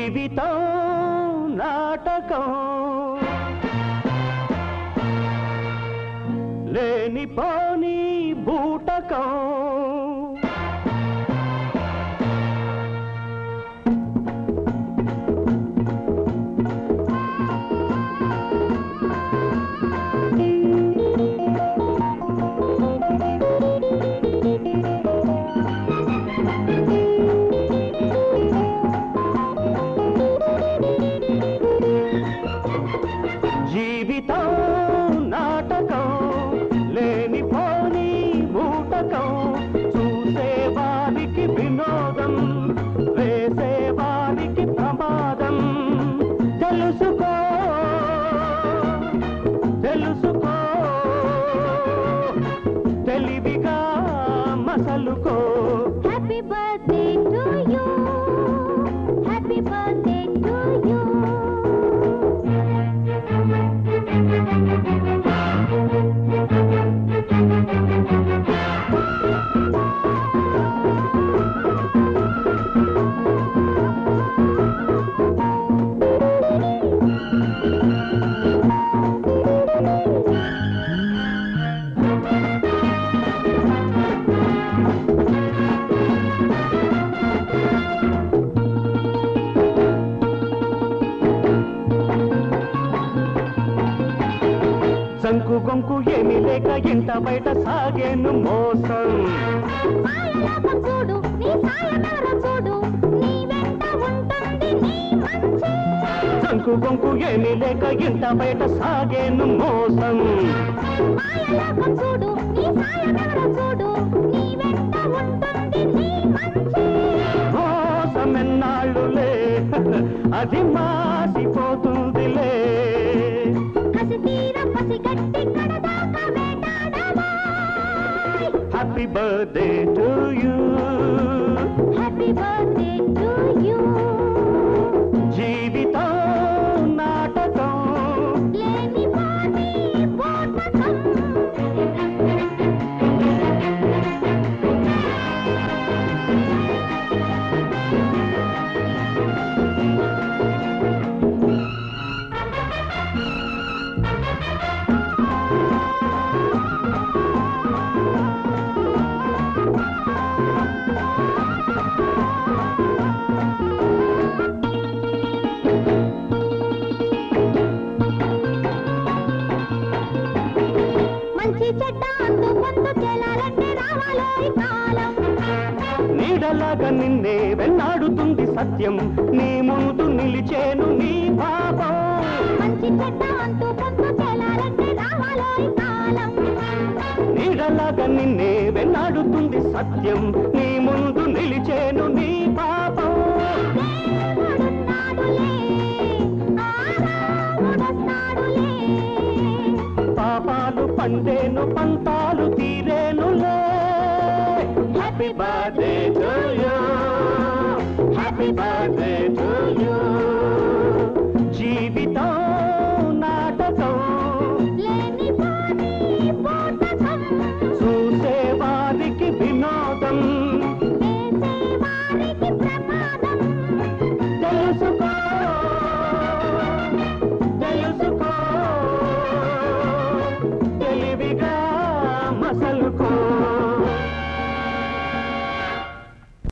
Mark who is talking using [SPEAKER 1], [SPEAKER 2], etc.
[SPEAKER 1] జీవితం నాటకం లేనిపోని బూటకం జీవితం నాటకం లేనిపోని బూటకం చూసేవారికి వినోదం వేసేవారికి ప్రమాదం తెలుసుకో తెలుసుకో తెలివిగా మసలుకో
[SPEAKER 2] happy birthday to you happy birthday to you
[SPEAKER 1] సంకు గొంకు ఏమీ లేక ఇంట బయట సాగేను మోసం
[SPEAKER 2] మాయలోకం చూడు నీ సాయమెవరో చూడు నీ వెంట ఉంటుంది నీ మంచి
[SPEAKER 1] సంకు గొంకు ఏమీ లేక ఇంట బయట సాగేను మోసం
[SPEAKER 2] మాయలోకం చూడు నీ సాయమెవరో చూడు నీ వెంట ఉంటుంది నీ మంచి
[SPEAKER 1] మోసమెన్నాళ్ళులే అది మాసిపోతుందిలే
[SPEAKER 2] కసి తీర పసి గట్టి కడదాకా వేటాడవా
[SPEAKER 1] happy birthday to you
[SPEAKER 2] happy birthday to you
[SPEAKER 1] జీవితం నాటకం
[SPEAKER 2] లేని పాని పోటకం మంచి చెడ్డ అందు పొందు తేలాలంటే రావాలో ఈ కాలం
[SPEAKER 1] నీడలాగా నిన్నే వెన్నాడుతుంది సత్యం నీ ముందు నిలిచేను నీ పాపం
[SPEAKER 2] మంచి చెడ్డ అందు పొందు తేలాలంటే రావాలో ఈ కాలం
[SPEAKER 1] నీడలాగా నిన్నే వెన్నాడుతుంది సత్యం నీ ముందు నిలిచేను నీ పాపం
[SPEAKER 2] దేవుడున్నాడులే, ఆ రాముడొస్తాడులే.
[SPEAKER 1] పాపాలు పండేను పంతాలు తీరేనులే happy birthday to you happy birthday to you